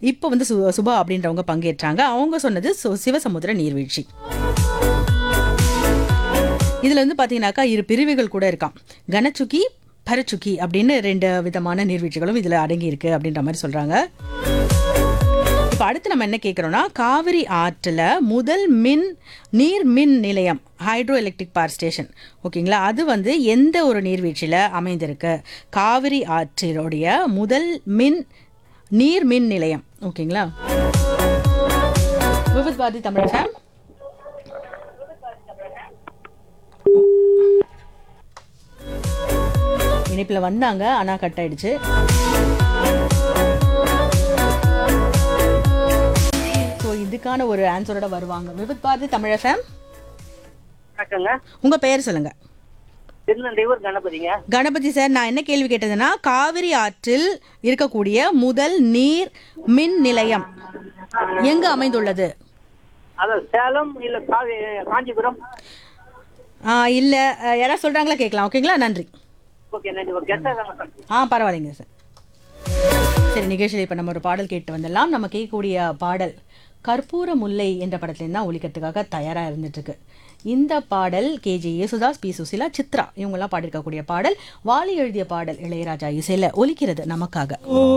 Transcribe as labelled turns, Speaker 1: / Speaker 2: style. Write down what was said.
Speaker 1: இப்போ வந்து சு சுபா அப்படின்றவங்க பங்கேற்றாங்க அவங்க சொன்னது சு- சிவசமுத்திர நீர்வீழ்ச்சி இதுல வந்து பாத்தீங்கன்னாக்கா இரு பிரிவுகள் கூட இருக்காம் கனச்சுக்கி பரச்சுக்கி அப்படின்னு ரெண்டு விதமான நீர்வீழ்ச்சிகளும் இதுல அடங்கி இருக்கு அப்படின்ற மாதிரி சொல்றாங்க இப்போ அடுத்து நம்ம என்ன கேட்குறோம்னா காவிரி ஆற்றுல முதல் மின் நீர் மின் நிலையம் ஹைட்ரோ எலக்ட்ரிக் பவர் ஸ்டேஷன் ஓகேங்களா அது வந்து எந்த ஒரு நீர்வீழ்ச்சியில் அமைந்திருக்கு காவிரி ஆற்றினுடைய முதல் மின் நீர் மின் நிலையம் ஓகேங்களா விபத் பாரதி தமிழ் ஃபேம் இணைப்பில் வந்தாங்க ஆனால் கட் ஆயிடுச்சு ஸோ இதுக்கான ஒரு ஆன்சரோட வருவாங்க விபத் பாரதி தமிழ் ஃபேம்
Speaker 2: வணக்கங்க
Speaker 1: உங்க பெயர் சொல்லுங்க
Speaker 2: திருநெல்வேலூர் கணபதிங்க
Speaker 1: கணபதி சார் நான் என்ன கேள்வி கேட்டதுன்னா காவிரி ஆற்றில் இருக்கக்கூடிய முதல் நீர் மின் நிலையம் எங்க அமைந்துள்ளது
Speaker 2: அதான் சேலம் இல்ல காவி காஞ்சிபுரம்
Speaker 1: ஆ, இல்ல அஹ், யாராவது சொல்றாங்களா கேட்கலாம் ஓகேங்களா நன்றி
Speaker 2: ஓகே நன்றி ஒரு கெஸ்டாக தாங்க சார்
Speaker 1: ஆ பரவாயில்லைங்க சார் சரி நிகழ்ச்சியில் இப்போ நம்ம ஒரு பாடல் கேட்டு வந்துடலாம் நம்ம கேட்கக்கூடிய பாடல் கற்பூர முல்லை என்ற படத்துலேருந்து தான் ஒலிக்கிறதுக்காக தயாராக இருந்துட்டு இருக்கு இந்த பாடல் கேஜே யேசுதாஸ் பி சுசிலா சித்ரா இவங்கெல்லாம் பாடியிருக்கக்கூடிய பாடல் வாலி எழுதிய பாடல் இளையராஜா இசையில் ஒலிக்கிறது நமக்காக